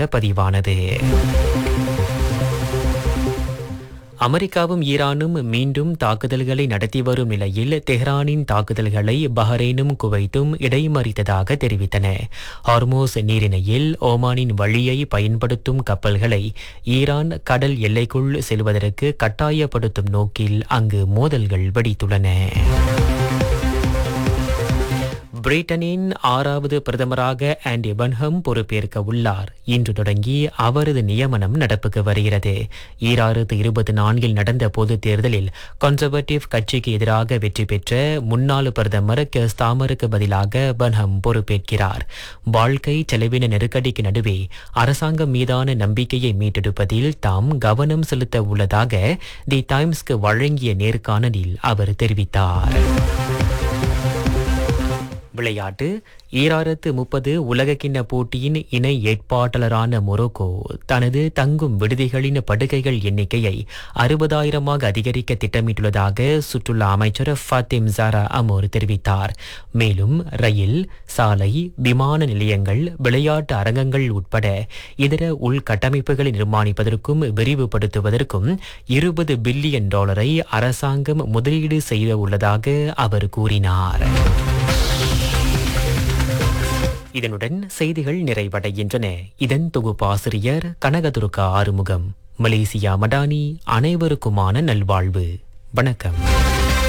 இருந்ததாக பதிவானது அமெரிக்காவும் ஈரானும் மீண்டும் தாக்குதல்களை நடத்தி வரும் நிலையில் தெஹ்ரானின் தாக்குதல்களை பஹ்ரைனும் குவைத்தும் இடைமறித்ததாக தெரிவித்தன ஹார்மோஸ் நீரிணையில் ஓமானின் வழியை பயன்படுத்தும் கப்பல்களை ஈரான் கடல் எல்லைக்குள் செல்வதற்கு கட்டாயப்படுத்தும் நோக்கில் அங்கு மோதல்கள் வெடித்துள்ளன பிரிட்டனின் ஆறாவது பிரதமராக ஆண்டி பன்ஹம் பொறுப்பேற்க உள்ளார் இன்று தொடங்கி அவரது நியமனம் நடப்புக்கு வருகிறது ஈராயிரத்து இருபத்தி நான்கில் நடந்த பொதுத் தேர்தலில் கன்சர்வேட்டிவ் கட்சிக்கு எதிராக வெற்றி பெற்ற முன்னாள் பிரதமர் கெஸ்தாமருக்கு பதிலாக பன்ஹம் பொறுப்பேற்கிறார் வாழ்க்கை செலவின நெருக்கடிக்கு நடுவே அரசாங்கம் மீதான நம்பிக்கையை மீட்டெடுப்பதில் தாம் கவனம் செலுத்த உள்ளதாக தி டைம்ஸ்க்கு வழங்கிய நேர்காணலில் அவர் தெரிவித்தார் விளையாட்டு ஈராயிரத்து முப்பது உலகக்கிண்ண போட்டியின் இணை ஏற்பாட்டாளரான மொரோக்கோ தனது தங்கும் விடுதிகளின் படுகைகள் எண்ணிக்கையை அறுபதாயிரமாக அதிகரிக்க திட்டமிட்டுள்ளதாக சுற்றுலா அமைச்சர் ஃபாத்திம் ஜாரா அமோர் தெரிவித்தார் மேலும் ரயில் சாலை விமான நிலையங்கள் விளையாட்டு அரங்கங்கள் உட்பட இதர உள்கட்டமைப்புகளை நிர்மாணிப்பதற்கும் விரிவுபடுத்துவதற்கும் இருபது பில்லியன் டாலரை அரசாங்கம் முதலீடு செய்ய உள்ளதாக அவர் கூறினார் இதனுடன் செய்திகள் நிறைவடைகின்றன இதன் தொகுப்பாசிரியர் கனகதுர்கா ஆறுமுகம் மலேசியா மடானி அனைவருக்குமான நல்வாழ்வு வணக்கம்